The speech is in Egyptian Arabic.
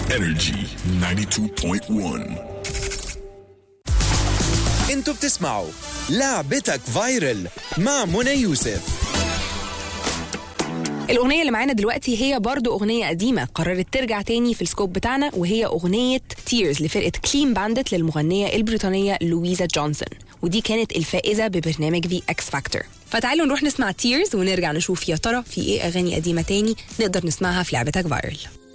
Energy 92.1. انتوا بتسمعوا لعبتك فايرل مع منى يوسف الأغنية اللي معانا دلوقتي هي برضو أغنية قديمة قررت ترجع تاني في السكوب بتاعنا وهي أغنية تيرز لفرقة كلين باندت للمغنية البريطانية لويزا جونسون ودي كانت الفائزة ببرنامج في اكس فاكتور فتعالوا نروح نسمع تيرز ونرجع نشوف يا ترى في ايه أغاني قديمة تاني نقدر نسمعها في لعبتك فايرل